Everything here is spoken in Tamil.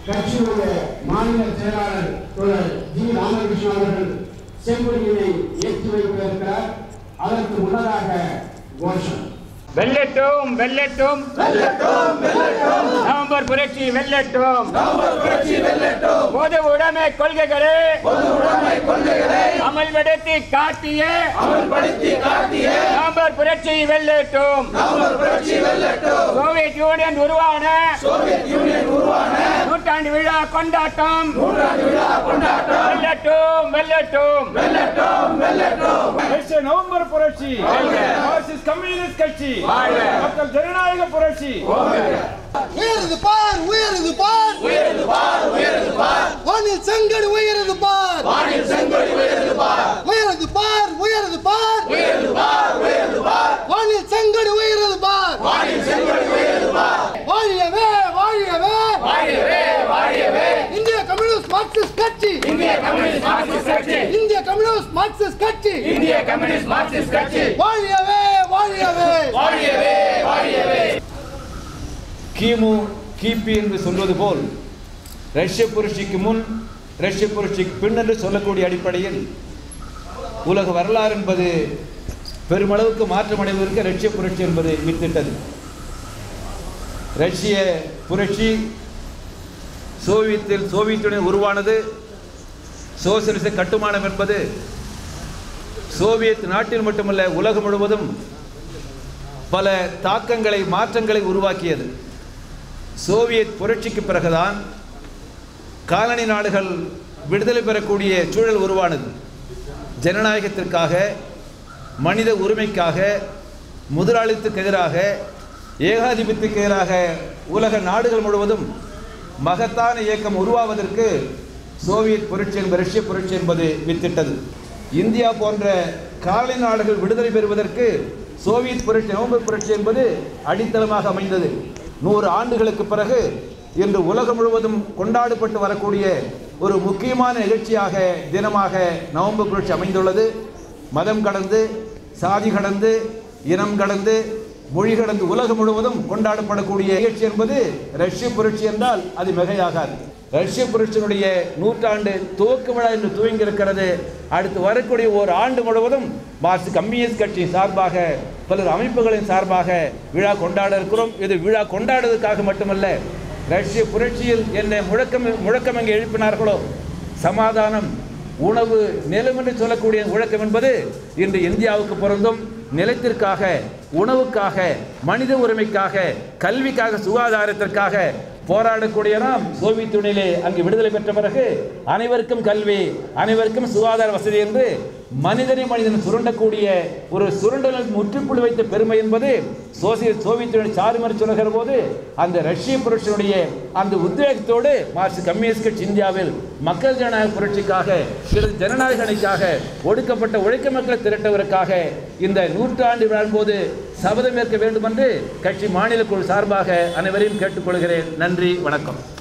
கட்சியுடைய மாநில செயலாளர் தோழர் ஜி ராமகிருஷ்ணன் அவர்கள் செங்கொடியினை ஏற்றி வைத்திருக்கிறார் அதற்கு முன்னதாக கோஷம் வெல்லட்டும் வெல்லட்டும் நவம்பர் புரட்சி வெல்லட்டும் பொது உடைமை கொள்கைகளே அமல்படுத்தி காட்டிய நவம்பர் புரட்சி வெல்லட்டும் சோவியத் யூனியன் உருவான நூற்றாண்டு விழா கொண்டாட்டம் வெல்லட்டும் வெல்லட்டும் ரஷ்ய நவம்பர் புரட்சி மார்க்சிஸ்ட் கம்யூனிஸ்ட் கட்சி மக்கள் ஜனநாயக புரட்சி உயருது பார் உயருது பார் உயருது பார் உயருது பார் வானில் செங்கடி உயருது பார் வானில் செங்கடி உயருது பார் உயருது பார் உயருது பார் உயருது பார் உயருது பார் வானில் செங்கடி உயருது பார் வானில் செங்கடி உயருது பார் வாழியவே வாழியவே வாழியவே வாழியவே இந்திய கம்யூனிஸ்ட் மார்க்சிஸ்ட் கட்சி இந்திய கம்யூனிஸ்ட் மார்க்சிஸ்ட் கட்சி இந்திய கம்யூனிஸ்ட் மார்க்சிஸ்ட் கட்சி இந்திய கம்யூனிஸ்ட் மார்க்சிஸ்ட் கட்சி வாழியவே வாழியவே வாழியவே வாழியவே கிமு கிபி என்று சொல்வது போல் ரஷ்ய புரட்சிக்கு முன் ரஷ்ய புரட்சிக்கு பின் என்று சொல்லக்கூடிய அடிப்படையில் உலக வரலாறு என்பது பெருமளவுக்கு மாற்றமடைவதற்கு ரஷ்ய புரட்சி என்பது வித்திட்டது ரஷ்ய புரட்சி சோவியத்தில் சோவியத் யூனியன் உருவானது சோசியலிச கட்டுமானம் என்பது சோவியத் நாட்டில் மட்டுமல்ல உலகம் முழுவதும் பல தாக்கங்களை மாற்றங்களை உருவாக்கியது சோவியத் புரட்சிக்கு பிறகுதான் காலனி நாடுகள் விடுதலை பெறக்கூடிய சூழல் உருவானது ஜனநாயகத்திற்காக மனித உரிமைக்காக முதலாளித்துக்கு எதிராக ஏகாதிபத்தியத்துக்கு எதிராக உலக நாடுகள் முழுவதும் மகத்தான இயக்கம் உருவாவதற்கு சோவியத் புரட்சி என்பது ரஷ்ய புரட்சி என்பது வித்திட்டது இந்தியா போன்ற காலனி நாடுகள் விடுதலை பெறுவதற்கு சோவியத் புரட்சி நவம்பர் புரட்சி என்பது அடித்தளமாக அமைந்தது நூறு ஆண்டுகளுக்கு பிறகு இன்று உலகம் முழுவதும் கொண்டாடப்பட்டு வரக்கூடிய ஒரு முக்கியமான நிகழ்ச்சியாக தினமாக நவம்பர் புரட்சி அமைந்துள்ளது மதம் கடந்து சாதி கடந்து இனம் கடந்து மொழி கடந்து உலகம் முழுவதும் கொண்டாடப்படக்கூடிய நிகழ்ச்சி என்பது ரஷ்ய புரட்சி என்றால் அது மிகையாகாது ரஷ்ய புரட்சியினுடைய நூற்றாண்டு துவக்க விழா என்று துவங்கி இருக்கிறது அடுத்து வரக்கூடிய ஒரு ஆண்டு முழுவதும் மார்க்சிஸ்ட் கம்யூனிஸ்ட் கட்சி சார்பாக பலர் அமைப்புகளின் சார்பாக விழா கொண்டாட இருக்கிறோம் இது விழா கொண்டாடுவதற்காக மட்டுமல்ல ரஷ்ய புரட்சியில் என்ன முழக்கம் முழக்கம் எங்கே எழுப்பினார்களோ சமாதானம் உணவு நிலம் என்று சொல்லக்கூடிய முழக்கம் என்பது இன்று இந்தியாவுக்கு பொருந்தும் நிலத்திற்காக உணவுக்காக மனித உரிமைக்காக கல்விக்காக சுகாதாரத்திற்காக போராடக்கூடிய நாம் சோவியத் யூனியனிலே அங்கு விடுதலை பெற்ற பிறகு அனைவருக்கும் கல்வி அனைவருக்கும் சுகாதார வசதி என்று மனிதனை மனிதன் சுரண்டக்கூடிய ஒரு சுரண்டல் முற்றுப்புள்ளி வைத்த பெருமை என்பது சோசிய சோவியத் யூனியன் சாருமறை சொல்லுகிற போது அந்த ரஷ்ய புரட்சியினுடைய அந்த உத்வேகத்தோடு மார்க்சிஸ்ட் கம்யூனிஸ்ட் கட்சி இந்தியாவில் மக்கள் ஜனநாயக புரட்சிக்காக சில ஜனநாயக அணிக்காக ஒடுக்கப்பட்ட உழைக்க மக்களை திரட்டுவதற்காக இந்த நூற்றாண்டு விழாவின் போது சபதம் ஏற்க வேண்டும் என்று கட்சி மாநில குழு சார்பாக அனைவரையும் கேட்டுக்கொள்கிறேன் நன்றி வணக்கம்